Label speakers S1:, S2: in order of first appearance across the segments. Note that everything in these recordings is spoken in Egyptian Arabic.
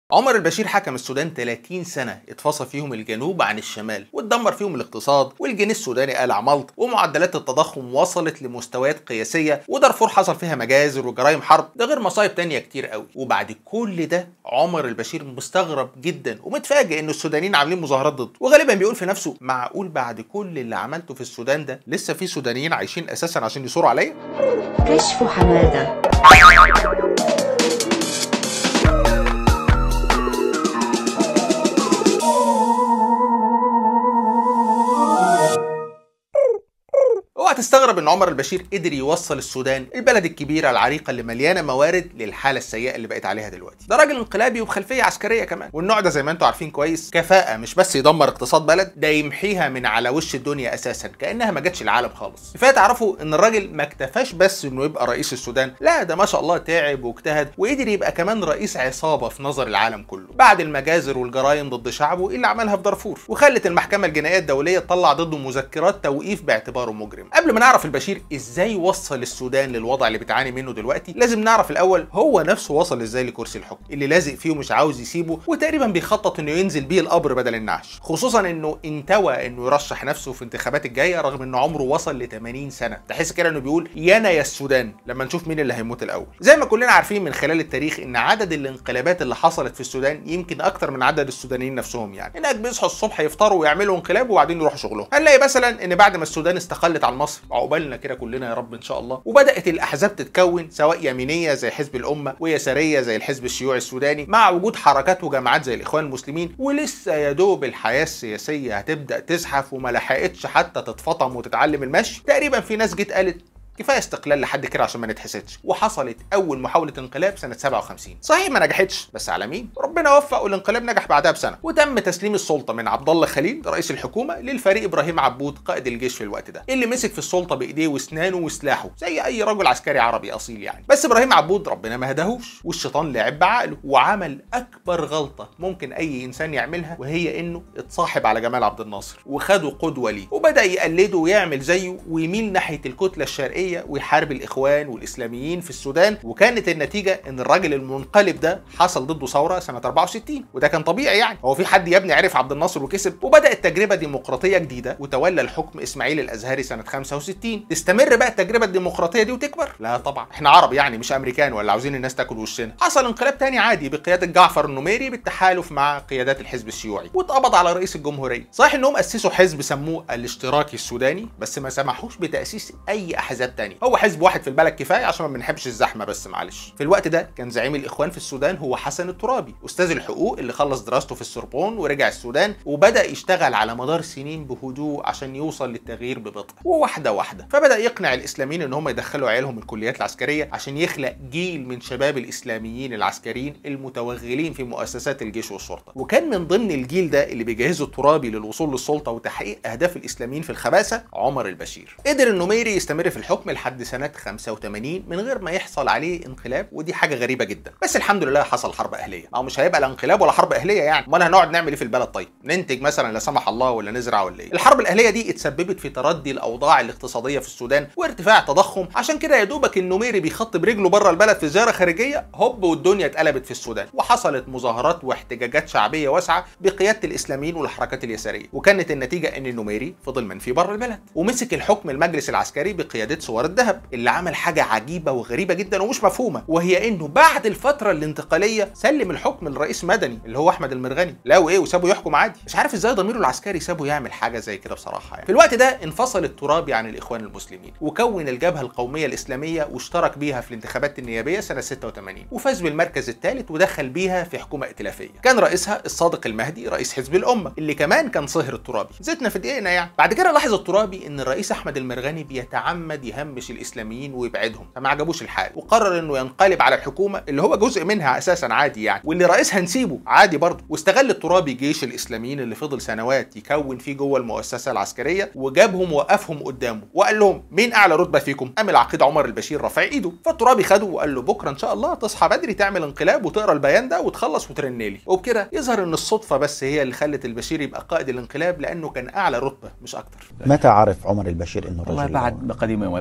S1: عمر البشير حكم السودان 30 سنة اتفصل فيهم الجنوب عن الشمال واتدمر فيهم الاقتصاد والجنيه السوداني قلع ملط ومعدلات التضخم وصلت لمستويات قياسية ودارفور حصل فيها مجازر وجرائم حرب ده غير مصايب تانية كتير قوي وبعد كل ده عمر البشير مستغرب جدا ومتفاجئ ان السودانيين عاملين مظاهرات ضده وغالبا بيقول في نفسه معقول بعد كل اللي عملته في السودان ده لسه في سودانيين عايشين اساسا عشان يثوروا عليا
S2: كشف حمادة
S1: اوعى تستغرب ان عمر البشير قدر يوصل السودان البلد الكبيره العريقه اللي مليانه موارد للحاله السيئه اللي بقت عليها دلوقتي ده راجل انقلابي وبخلفيه عسكريه كمان والنوع ده زي ما انتم عارفين كويس كفاءه مش بس يدمر اقتصاد بلد ده يمحيها من على وش الدنيا اساسا كانها ما جاتش العالم خالص كفايه تعرفوا ان الراجل ما اكتفاش بس انه يبقى رئيس السودان لا ده ما شاء الله تعب واجتهد وقدر يبقى كمان رئيس عصابه في نظر العالم كله بعد المجازر والجرائم ضد شعبه اللي عملها في دارفور وخلت المحكمه الجنائيه الدوليه تطلع ضده مذكرات توقيف باعتباره مجرم قبل ما نعرف البشير ازاي وصل السودان للوضع اللي بتعاني منه دلوقتي لازم نعرف الاول هو نفسه وصل ازاي لكرسي الحكم اللي لازق فيه ومش عاوز يسيبه وتقريبا بيخطط انه ينزل بيه القبر بدل النعش خصوصا انه انتوى انه يرشح نفسه في الانتخابات الجايه رغم ان عمره وصل ل 80 سنه تحس كده انه بيقول يانا يا السودان لما نشوف مين اللي هيموت الاول زي ما كلنا عارفين من خلال التاريخ ان عدد الانقلابات اللي حصلت في السودان يمكن اكتر من عدد السودانيين نفسهم يعني هناك بيصحوا الصبح يفطروا ويعملوا انقلاب وبعدين يروحوا شغلهم هنلاقي مثلا ان بعد ما السودان استقلت عن مصر عقبالنا كده كلنا يا رب ان شاء الله وبدات الاحزاب تتكون سواء يمينيه زي حزب الامه ويساريه زي الحزب الشيوعي السوداني مع وجود حركات وجماعات زي الاخوان المسلمين ولسه يا دوب الحياه السياسيه هتبدا تزحف وما لحقتش حتى تتفطم وتتعلم المشي تقريبا في ناس جت قالت كفايه استقلال لحد كده عشان ما نتحسدش وحصلت اول محاوله انقلاب سنه 57 صحيح ما نجحتش بس على مين ربنا وفق والانقلاب نجح بعدها بسنه وتم تسليم السلطه من عبد الله خليل رئيس الحكومه للفريق ابراهيم عبود قائد الجيش في الوقت ده اللي مسك في السلطه بايديه واسنانه وسلاحه زي اي رجل عسكري عربي اصيل يعني بس ابراهيم عبود ربنا ما هداهوش والشيطان لعب بعقله وعمل اكبر غلطه ممكن اي انسان يعملها وهي انه اتصاحب على جمال عبد الناصر وخده قدوه ليه وبدا يقلده ويعمل زيه ويميل ناحيه الكتله الشرقيه ويحارب الاخوان والاسلاميين في السودان وكانت النتيجه ان الراجل المنقلب ده حصل ضده ثوره سنه 64 وده كان طبيعي يعني هو في حد يا ابني عرف عبد الناصر وكسب وبدات تجربه ديمقراطيه جديده وتولى الحكم اسماعيل الازهري سنه 65 تستمر بقى التجربه الديمقراطيه دي وتكبر لا طبعا احنا عرب يعني مش امريكان ولا عاوزين الناس تاكل وشنا حصل انقلاب تاني عادي بقياده جعفر النميري بالتحالف مع قيادات الحزب الشيوعي واتقبض على رئيس الجمهوريه صحيح انهم اسسوا حزب سموه الاشتراكي السوداني بس ما سمحوش بتاسيس اي احزاب تاني هو حزب واحد في البلد كفايه عشان ما بنحبش الزحمه بس معلش في الوقت ده كان زعيم الاخوان في السودان هو حسن الترابي استاذ الحقوق اللي خلص دراسته في السوربون ورجع السودان وبدا يشتغل على مدار سنين بهدوء عشان يوصل للتغيير ببطء وواحده واحده فبدا يقنع الاسلاميين ان هم يدخلوا عيالهم الكليات العسكريه عشان يخلق جيل من شباب الاسلاميين العسكريين المتوغلين في مؤسسات الجيش والشرطه وكان من ضمن الجيل ده اللي بيجهزه الترابي للوصول للسلطه وتحقيق اهداف الاسلاميين في الخباثه عمر البشير قدر النميري يستمر في الحكم لحد سنه 85 من غير ما يحصل عليه انقلاب ودي حاجه غريبه جدا بس الحمد لله حصل حرب اهليه ما هو مش هيبقى لا انقلاب ولا حرب اهليه يعني امال هنقعد نعمل ايه في البلد طيب ننتج مثلا لا سمح الله ولا نزرع ولا ايه الحرب الاهليه دي اتسببت في تردي الاوضاع الاقتصاديه في السودان وارتفاع تضخم عشان كده يا دوبك النميري بيخط برجله بره البلد في زياره خارجيه هوب والدنيا اتقلبت في السودان وحصلت مظاهرات واحتجاجات شعبيه واسعه بقياده الاسلاميين والحركات اليساريه وكانت النتيجه ان النميري فضل منفي بره البلد ومسك الحكم المجلس العسكري بقياده سوار الذهب اللي عمل حاجه عجيبه وغريبه جدا ومش مفهومه وهي انه بعد الفتره الانتقاليه سلم الحكم لرئيس مدني اللي هو احمد المرغني لا وايه وسابه يحكم عادي مش عارف ازاي ضميره العسكري سابه يعمل حاجه زي كده بصراحه يعني. في الوقت ده انفصل الترابي عن الاخوان المسلمين وكون الجبهه القوميه الاسلاميه واشترك بيها في الانتخابات النيابيه سنه 86 وفاز بالمركز الثالث ودخل بيها في حكومه ائتلافيه كان رئيسها الصادق المهدي رئيس حزب الامه اللي كمان كان صهر الترابي زيتنا في دقيقنا يعني بعد كده لاحظ الترابي ان الرئيس احمد المرغني بيتعمد يهمش الاسلاميين ويبعدهم فما عجبوش الحال وقرر انه ينقلب على الحكومه اللي هو جزء منها اساسا عادي يعني واللي رئيسها نسيبه عادي برضه واستغل الترابي جيش الاسلاميين اللي فضل سنوات يكون فيه جوه المؤسسه العسكريه وجابهم وقفهم قدامه وقال لهم مين اعلى رتبه فيكم قام العقيد عمر البشير رفع ايده فالترابي خده وقال له بكره ان شاء الله تصحى بدري تعمل انقلاب وتقرا البيان ده وتخلص وترنلي وبكده يظهر ان الصدفه بس هي اللي خلت البشير يبقى قائد الانقلاب لانه كان اعلى رتبه مش اكتر
S3: متى عرف عمر البشير انه
S4: والله
S3: الرجل
S4: بعد بقديم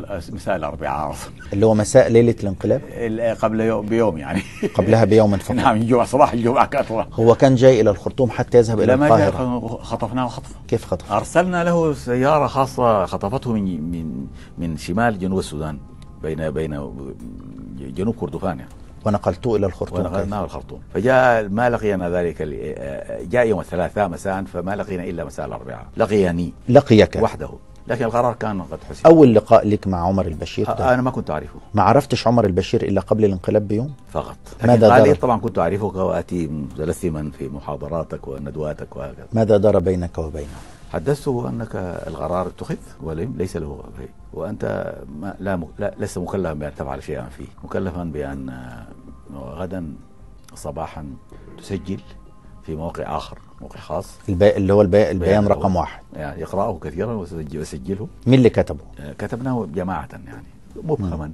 S3: مساء الاربعاء
S4: اللي هو مساء ليله الانقلاب
S3: ال- قبل يوم بيوم يعني
S4: قبلها بيوم فقط
S3: نعم الجمعه صباح الجمعه كانت
S4: هو كان جاي الى الخرطوم حتى يذهب الى
S3: لا ما
S4: القاهره
S3: جاء خطفناه خطف
S4: كيف خطف
S3: ارسلنا له سياره خاصه خطفته من من من شمال جنوب السودان بين بين جنوب كردفان يعني
S4: ونقلته الى الخرطوم كيف؟
S3: ونقلناه الخرطوم فجاء ما لقينا ذلك ال- جاء يوم الثلاثاء مساء فما لقينا الا مساء الاربعاء لقيني
S4: لقيك
S3: وحده لكن القرار كان قد حسب
S4: اول لقاء لك مع عمر البشير ده.
S3: انا ما كنت اعرفه
S4: ما عرفتش عمر البشير الا قبل الانقلاب بيوم
S3: فقط
S4: ماذا
S3: لكن قال لي
S4: ضرب؟
S3: طبعا كنت اعرفك واتي متلثما في محاضراتك وندواتك وهكذا
S4: ماذا دار بينك وبينه
S3: حدثته انك القرار اتخذ ولم ليس له شيء وانت ما لا, م... لا لست مكلفا بان تفعل شيئا فيه مكلفا بان آه، غدا صباحا تسجل في موقع اخر موقع خاص
S4: البي... اللي هو البي... البيان
S3: بيان
S4: رقم
S3: هو-
S4: واحد
S3: يعني يقراه كثيرا وسجل- وسجله
S4: مين اللي كتبه
S3: آه، كتبناه جماعه يعني مبهما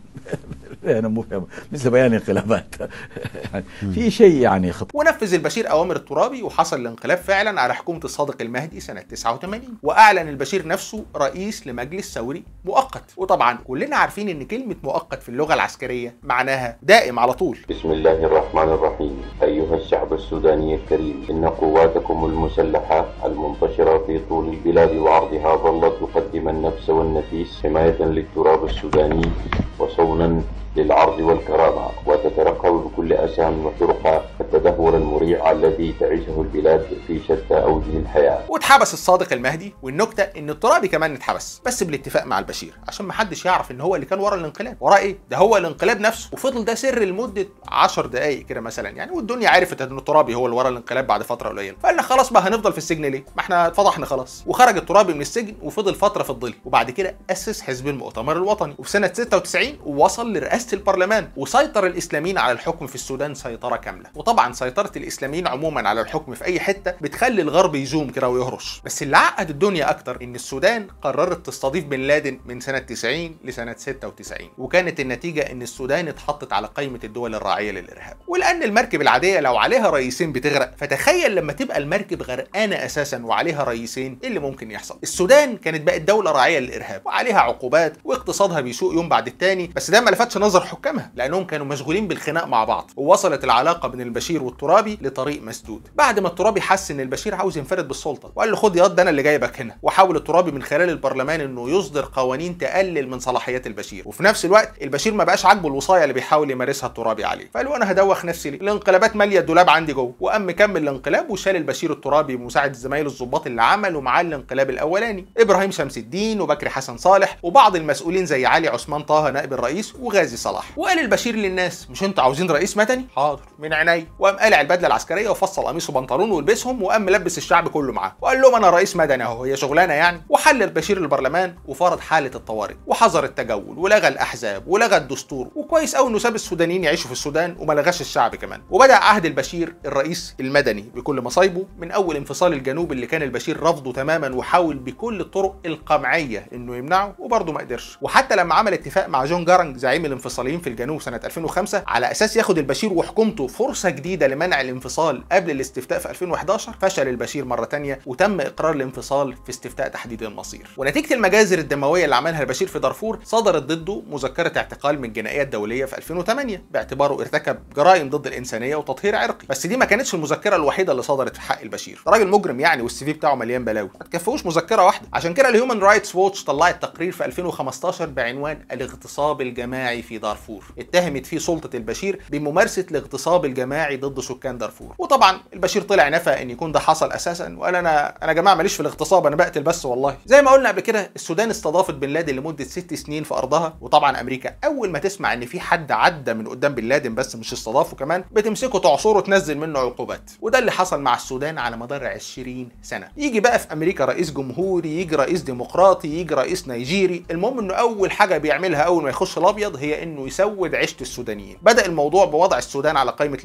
S3: بيانا مبهما مثل بيان انقلابات يعني في شيء يعني خط
S1: ونفذ البشير اوامر الترابي وحصل الانقلاب فعلا على حكومه الصادق المهدي سنه 89 واعلن البشير نفسه رئيس لمجلس ثوري مؤقت وطبعا كلنا عارفين ان كلمه مؤقت في اللغه العسكريه معناها دائم على طول
S5: بسم الله الرحمن الرحيم أيها الشعب السوداني الكريم إن قواتكم المسلحة المنتشرة في طول البلاد وعرضها ظلت تقدم النفس والنفيس حماية للتراب السوداني وصونا للعرض والكرامة وتترقب بكل أسام وطرق التدهور المريع الذي تعيشه البلاد في شتى أوجه الحياة
S1: واتحبس الصادق المهدي والنكته ان الترابي كمان اتحبس بس بالاتفاق مع البشير عشان محدش يعرف ان هو اللي كان ورا الانقلاب وراه ايه ده هو الانقلاب نفسه وفضل ده سر لمده 10 دقائق كده مثلا يعني والدنيا عرفت ان الترابي هو اللي ورا الانقلاب بعد فتره قليله فقال لك خلاص بقى هنفضل في السجن ليه ما احنا اتفضحنا خلاص وخرج الترابي من السجن وفضل فتره في الظل وبعد كده اسس حزب المؤتمر الوطني وفي سنه 96 وصل لرئاسه البرلمان وسيطر الاسلاميين على الحكم في السودان سيطره كامله وطبعا سيطره الاسلاميين عموما على الحكم في اي حته بتخلي الغرب يزوم كده ويهرش بس اللي عقد الدنيا اكتر ان السودان قررت تستضيف بن لادن من سنه 90 لسنه 96 وكانت النتيجه ان السودان اتحطت على قائمه الدول الراعيه للارهاب ولان المركب العاديه لو عليها رئيسين بتغرق فتخيل لما تبقى المركب غرقانه اساسا وعليها رئيسين ايه اللي ممكن يحصل السودان كانت بقت دوله راعيه للارهاب وعليها عقوبات واقتصادها بيسوق يوم بعد التاني بس ده ما لفتش نظر حكامها لانهم كانوا مشغولين بالخناق مع بعض ووصلت العلاقه بين البشير والترابي لطريق مسدود بعد ما الترابي حس ان البشير عاوز ينفرد بالسلطه وقال له خد ياض ده انا اللي جايبك هنا وحاول الترابي من خلال البرلمان انه يصدر قوانين تقلل من صلاحيات البشير وفي نفس الوقت البشير ما بقاش عاجبه الوصايه اللي بيحاول يمارسها الترابي عليه فقال له انا هدوخ نفسي ليه الانقلابات ماليه الدولاب عندي جوه وقام مكمل الانقلاب وشال البشير الترابي بمساعده زمايله الضباط اللي عملوا معاه الانقلاب الاولاني ابراهيم شمس الدين وبكري حسن صالح وبعض المسؤولين زي علي عثمان طه نائب الرئيس وغازي صلاح وقال البشير للناس مش انتوا عاوزين رئيس مدني حاضر من عيني وقام قالع البدله العسكريه وفصل قميص وبنطلون ولبسهم وقام ملبس الشعب كله معاه وقال لهم انا رئيس مدني اهو هي شغلانه يعني وحل البشير البرلمان وفرض حاله الطوارئ وحظر التجول ولغى الاحزاب ولغى الدستور وكويس قوي انه ساب السودانيين يعيشوا في السودان وما لغاش الشعب كمان وبدا عهد البشير الرئيس المدني بكل مصايبه من اول انفصال الجنوب اللي كان البشير رفضه تماما وحاول بكل الطرق القمعيه انه يمنعه وبرضه ما قدرش وحتى لما عمل اتفاق مع جون جارنج زعيم الانفصاليين في الجنوب سنه 2005 على اساس ياخد البشير وحكومته فرصه جديده لمنع الانفصال قبل الاستفتاء في 2011 فشل البشير مره تانية وتم اقرار الانفصال في استفتاء تحديد المصير ونتيجه المجازر الدمويه اللي عملها البشير في دارفور صدرت ضده مذكره اعتقال من الجنائيه الدوليه في 2008 باعتباره ارتكب جرائم ضد الانسانيه وتطهير عرقي بس دي ما كانتش المذكره الوحيده اللي صدرت في حق البشير ده راجل مجرم يعني والسي في بتاعه مليان بلاوي ما تكفوش مذكره واحده عشان كده الهيومن رايتس ووتش طلعت تقرير في 2015 بعنوان الاغتصاب الجماعي في دارفور اتهمت فيه سلطه البشير بممارسه الاغتصاب الجماعي ضد سكان دارفور وطبعا البشير طلع نفى ان يكون ده حصل اساسا وقال انا انا يا جماعه ماليش في الاغتصاب انا بقتل بس والله زي ما قلنا قبل كده السودان استضافت بن لادن لمده ست سنين في ارضها وطبعا امريكا اول ما تسمع ان في حد عدى من قدام بن لادن بس مش استضافه كمان بتمسكه تعصره تنزل منه عقوبات وده اللي حصل مع السودان على مدار 20 سنه يجي بقى في امريكا رئيس جمهوري يجي رئيس ديمقراطي يجي رئيس نيجيري المهم انه اول حاجه بيعملها اول ما يخش الابيض هي انه يسود عيشه السودانيين بدا الموضوع بوضع السودان على قائمه الارهاب وبعد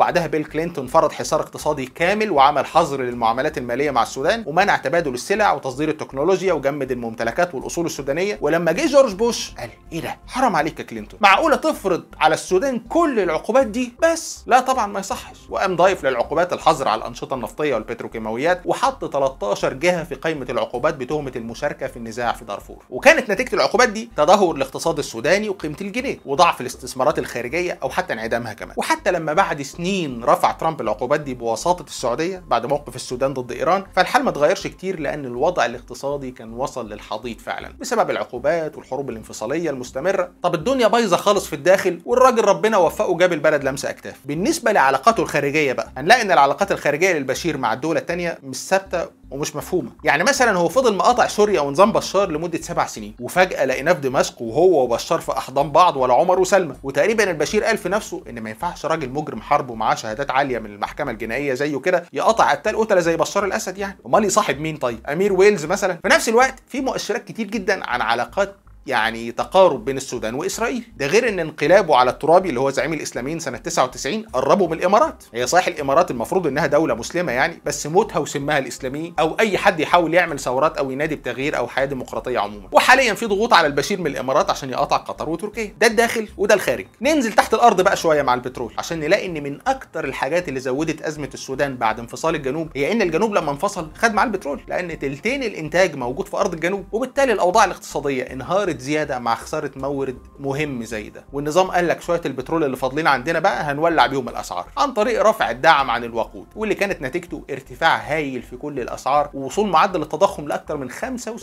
S1: وبعدها بيل كلينتون فرض حصار اقتصادي كامل وعمل حظر للمعاملات الماليه مع السودان ومنع تبادل السلع وتصدير التكنولوجيا وجمد الممتلكات والاصول السودانيه ولما جه جورج بوش قال ايه ده حرام عليك يا كلينتون معقوله تفرض على السودان كل العقوبات دي بس لا طبعا ما يصحش وقام ضايف للعقوبات الحظر على الانشطه النفطيه والبتروكيماويات وحط 13 جهه في قائمه العقوبات بتهمه المشاركه في النزاع في دارفور وكانت نتيجه العقوبات دي تدهور الاقتصاد السوداني وقيمه الجنيه وضعف الاستثمارات الخارجيه او حتى انعدامها كمان وحتى لما بعد سنين رفع ترامب العقوبات دي بوساطه السعوديه بعد موقف السودان ضد ايران فالحال ما اتغيرش كتير لان الوضع الاقتصادي كان وصل للحضيض فعلا بسبب العقوبات والحروب الانفصاليه المستمره طب الدنيا بايظه خالص في الداخل والراجل ربنا وفقه جاب البلد لمسه اكتاف بالنسبه لعلاقاته الخارجيه بقى هنلاقي ان العلاقات الخارجيه للبشير مع الدول الثانيه مش ثابته ومش مفهومه يعني مثلا هو فضل مقاطع سوريا ونظام بشار لمده سبع سنين وفجاه لقيناه في دمشق وهو وبشار في احضان بعض ولا عمر وسلمى وتقريبا البشير قال في نفسه ان ما ينفعش راجل مجرم حرب ومعاه شهادات عاليه من المحكمه الجنائيه زيه كده يقاطع قتال قتله زي بشار الاسد يعني امال يصاحب مين طيب امير ويلز مثلا في نفس الوقت في مؤشرات كتير جدا عن علاقات يعني تقارب بين السودان واسرائيل ده غير ان انقلابه على الترابي اللي هو زعيم الاسلاميين سنه 99 قربوا من الامارات هي صحيح الامارات المفروض انها دوله مسلمه يعني بس موتها وسمها الاسلاميين او اي حد يحاول يعمل ثورات او ينادي بتغيير او حياه ديمقراطيه عموما وحاليا في ضغوط على البشير من الامارات عشان يقاطع قطر وتركيا ده الداخل وده الخارج ننزل تحت الارض بقى شويه مع البترول عشان نلاقي ان من اكتر الحاجات اللي زودت ازمه السودان بعد انفصال الجنوب هي ان الجنوب لما انفصل خد معاه البترول لان تلتين الانتاج موجود في ارض الجنوب وبالتالي الاوضاع الاقتصاديه انهارت زياده مع خساره مورد مهم زي ده والنظام قال لك شويه البترول اللي فاضلين عندنا بقى هنولع بيهم الاسعار عن طريق رفع الدعم عن الوقود واللي كانت نتيجته ارتفاع هايل في كل الاسعار ووصول معدل التضخم لاكثر من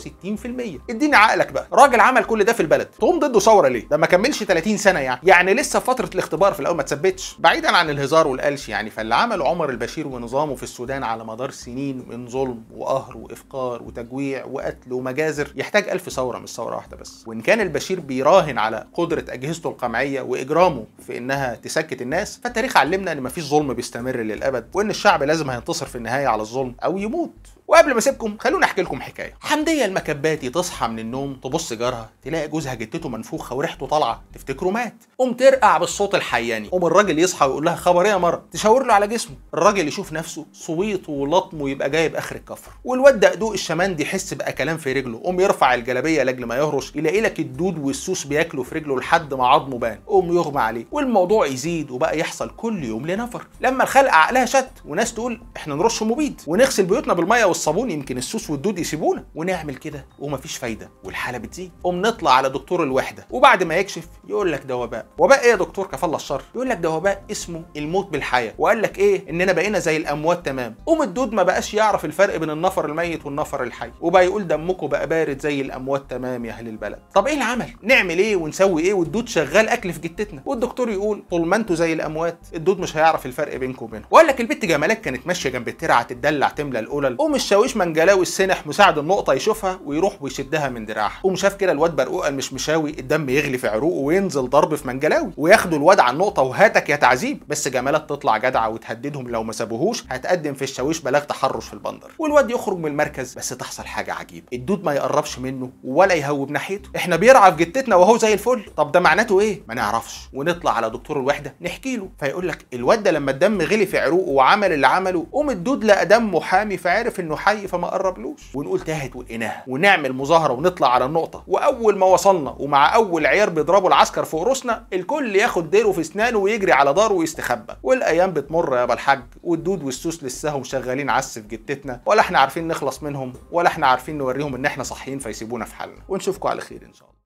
S1: 65% اديني عقلك بقى راجل عمل كل ده في البلد تقوم ضده ثوره ليه ده ما كملش 30 سنه يعني يعني لسه في فتره الاختبار في الاول ما تثبتش بعيدا عن الهزار والقلش يعني فاللي عمله عمر البشير ونظامه في السودان على مدار سنين من ظلم وقهر وافقار وتجويع وقتل ومجازر يحتاج ألف ثوره مش ثوره واحده بس وان كان البشير بيراهن على قدره اجهزته القمعيه واجرامه في انها تسكت الناس فالتاريخ علمنا ان مفيش ظلم بيستمر للابد وان الشعب لازم هينتصر في النهايه على الظلم او يموت وقبل ما اسيبكم خلوني احكي لكم حكايه حمديه المكباتي تصحى من النوم تبص جارها تلاقي جوزها جتته منفوخه وريحته طالعه تفتكره مات قوم ترقع بالصوت الحياني قوم الراجل يصحى ويقول لها خبر ايه يا مره تشاور له على جسمه الراجل يشوف نفسه صويته ولطمه يبقى جايب اخر الكفر والواد دقدوق الشمندي يحس بقى كلام في رجله قوم يرفع الجلابيه لاجل ما يهرش يلاقي لك الدود والسوس بياكلوا في رجله لحد ما عظمه بان قوم يغمى عليه والموضوع يزيد وبقى يحصل كل يوم لنفر لما الخلق عقلها شت وناس تقول احنا نرش مبيد ونغسل بيوتنا بالميه والصابون يمكن السوس والدود يسيبونا ونعمل كده ومفيش فايده والحاله بتزيد قوم نطلع على دكتور الوحده وبعد ما يكشف يقول لك ده وباء وباء ايه يا دكتور كفالة الشر يقول لك ده وباء اسمه الموت بالحياه وقال لك ايه اننا بقينا زي الاموات تمام قوم الدود ما بقاش يعرف الفرق بين النفر الميت والنفر الحي وبقى يقول دمكم بقى بارد زي الاموات تمام يا اهل البلد طب ايه العمل نعمل ايه ونسوي ايه والدود شغال اكل في جتتنا والدكتور يقول طول ما انتوا زي الاموات الدود مش هيعرف الفرق بينكم وبينهم وقال لك البت جمالات كانت ماشيه جنب الترعه تدلع تملى القلل قوم الشاويش منجلاوي السنح مساعد النقطه يشوفها ويروح ويشدها من دراعها قوم شاف كده الواد برقوقه مش مشاوي الدم يغلي في عروقه وينزل ضرب في منجلاوي وياخدوا الواد على النقطه وهاتك يا تعذيب بس جمالات تطلع جدعه وتهددهم لو ما سابوهوش هتقدم في الشاويش بلاغ تحرش في البندر والواد يخرج من المركز بس تحصل حاجه عجيبه الدود ما يقربش منه ولا يهوب ناحيته احنا بيرعى في جتتنا وهو زي الفل طب ده معناته ايه ما نعرفش ونطلع على دكتور الوحده نحكي له فيقول لك الواد ده لما الدم غلي في عروقه وعمل اللي عمله قوم الدود لقى دمه حامي فعرف انه حي فما قربلوش ونقول تاهت ولقيناها ونعمل مظاهره ونطلع على النقطه واول ما وصلنا ومع اول عيار بيضربوا العسكر فوق راسنا الكل ياخد ديره في اسنانه ويجري على داره ويستخبى والايام بتمر يا الحاج والدود والسوس لسه شغالين عس في جتتنا ولا احنا عارفين نخلص منهم ولا احنا عارفين نوريهم ان احنا صحيين فيسيبونا في حالنا ونشوفكم على خير ان شاء الله